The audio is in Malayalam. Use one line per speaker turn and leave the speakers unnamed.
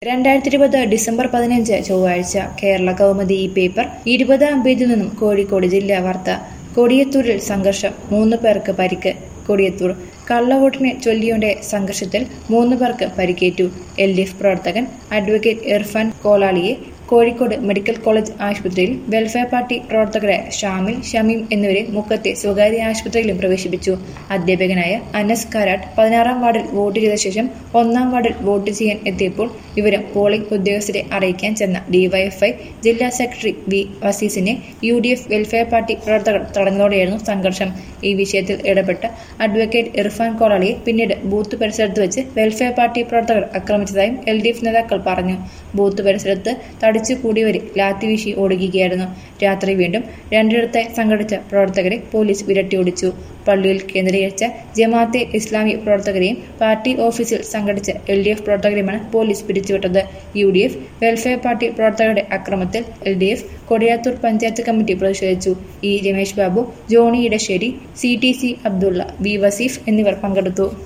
രണ്ടായിരത്തി ഇരുപത് ഡിസംബർ പതിനഞ്ച് ചൊവ്വാഴ്ച കേരള കൗമുദി ഈ പേപ്പർ ഇരുപതാം പേജിൽ നിന്നും കോഴിക്കോട് ജില്ലാ വാർത്ത കൊടിയത്തൂരിൽ സംഘർഷം മൂന്ന് പേർക്ക് പരിക്ക് കൊടിയത്തൂർ കള്ളവോട്ടിനെ ചൊല്ലിയോടെ സംഘർഷത്തിൽ മൂന്ന് പേർക്ക് പരിക്കേറ്റു എൽ ഡി എഫ് പ്രവർത്തകൻ അഡ്വക്കേറ്റ് ഇർഫാൻ കോലാളിയെ കോഴിക്കോട് മെഡിക്കൽ കോളേജ് ആശുപത്രിയിൽ വെൽഫെയർ പാർട്ടി പ്രവർത്തകരായ ഷാമിൽ ഷമീം എന്നിവരെ മുക്കത്തെ സ്വകാര്യ ആശുപത്രിയിലും പ്രവേശിപ്പിച്ചു അധ്യാപകനായ അനസ് കാരാട്ട് പതിനാറാം വാർഡിൽ വോട്ട് ചെയ്ത ശേഷം ഒന്നാം വാർഡിൽ വോട്ട് ചെയ്യാൻ എത്തിയപ്പോൾ വിവരം പോളിംഗ് ഉദ്യോഗസ്ഥരെ അറിയിക്കാൻ ചെന്ന ഡിവൈഎഫ്ഐ ജില്ലാ സെക്രട്ടറി വി വസീസിനെ U D F welfare party പ്രവർത്തകർ തടഞ്ഞതോടെയായിരുന്നു സംഘർഷം ഈ വിഷയത്തിൽ ഇടപെട്ട അഡ്വക്കേറ്റ് ഇർഫാൻ കോളാളിയെ പിന്നീട് ബൂത്ത് പരിസരത്ത് വെച്ച് വെൽഫെയർ പാർട്ടി പ്രവർത്തകർ ആക്രമിച്ചതായും എൽ ഡി എഫ് നേതാക്കൾ പറഞ്ഞു ബൂത്ത് പരിസരത്ത് തടിച്ചു കൂടിയവരെ ലാത്തി വീശി ഓടുകയായിരുന്നു രാത്രി വീണ്ടും രണ്ടിടത്തായി സംഘടിച്ച പ്രവർത്തകരെ പോലീസ് വിരട്ടിയോടിച്ചു പള്ളിയിൽ കേന്ദ്രീകരിച്ച ജമാഅത്തെ ഇസ്ലാമി പ്രവർത്തകരെയും പാർട്ടി ഓഫീസിൽ സംഘടിച്ച എൽ ഡി എഫ് പ്രവർത്തകരെയുമാണ് പോലീസ് പിരിച്ചുവിട്ടത് U D F welfare party പ്രവർത്തകരുടെ അക്രമത്തിൽ L D F Kodiyathur panchayat committee പ്രതിഷേധിച്ചു E Ramesh Babu Johny Edassery C T C Abdulla V Vaseef എന്നിവർ പങ്കെടുത്തു